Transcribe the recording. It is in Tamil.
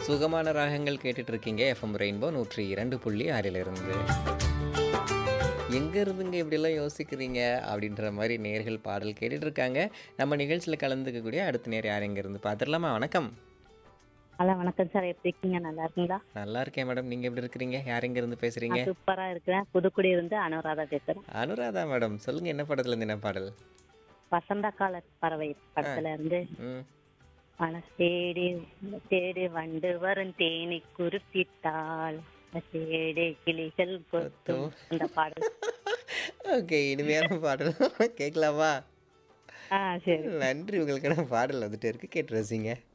சுகமான ராகங்கள் கேட்டுட்டு இருக்கீங்க எஃப்எம் ரெயின்போ நூற்றி இரண்டு புள்ளி ஆறிலிருந்து எங்க இருந்துங்க இப்படிலாம் யோசிக்கிறீங்க அப்படின்ற மாதிரி நேர்கள் பாடல் கேட்டுட்டு இருக்காங்க நம்ம நிகழ்ச்சியில் கலந்துக்கக்கூடிய அடுத்த நேர் யார் எங்க இருந்து பார்த்துடலாமா வணக்கம் ஹலோ வணக்கம் சார் எப்படி இருக்கீங்க நல்லா இருக்கீங்களா நல்லா இருக்கேன் மேடம் நீங்க எப்படி இருக்கிறீங்க யார் எங்க இருந்து பேசுறீங்க நான் சூப்பரா இருக்கிறேன் புதுக்குடி இருந்து அனுராதா பேசுறேன் அனுராதா மேடம் சொல்லுங்க என்ன படத்துல இருந்து என்ன பாடல் வசந்த கால பறவை படத்துல இருந்து ம் மனசு தேடி தேடி வண்டு வரும் தேனி குறிப்பிட்டால் தேடி கிளிகள் கொத்தும் அந்த பாடல் ஓகே இனிமையான பாடல் கேட்கலாமா ஆ சரி நன்றி உங்களுக்கான பாடல் வந்துட்டு இருக்கு கேட்டு ரசிங்க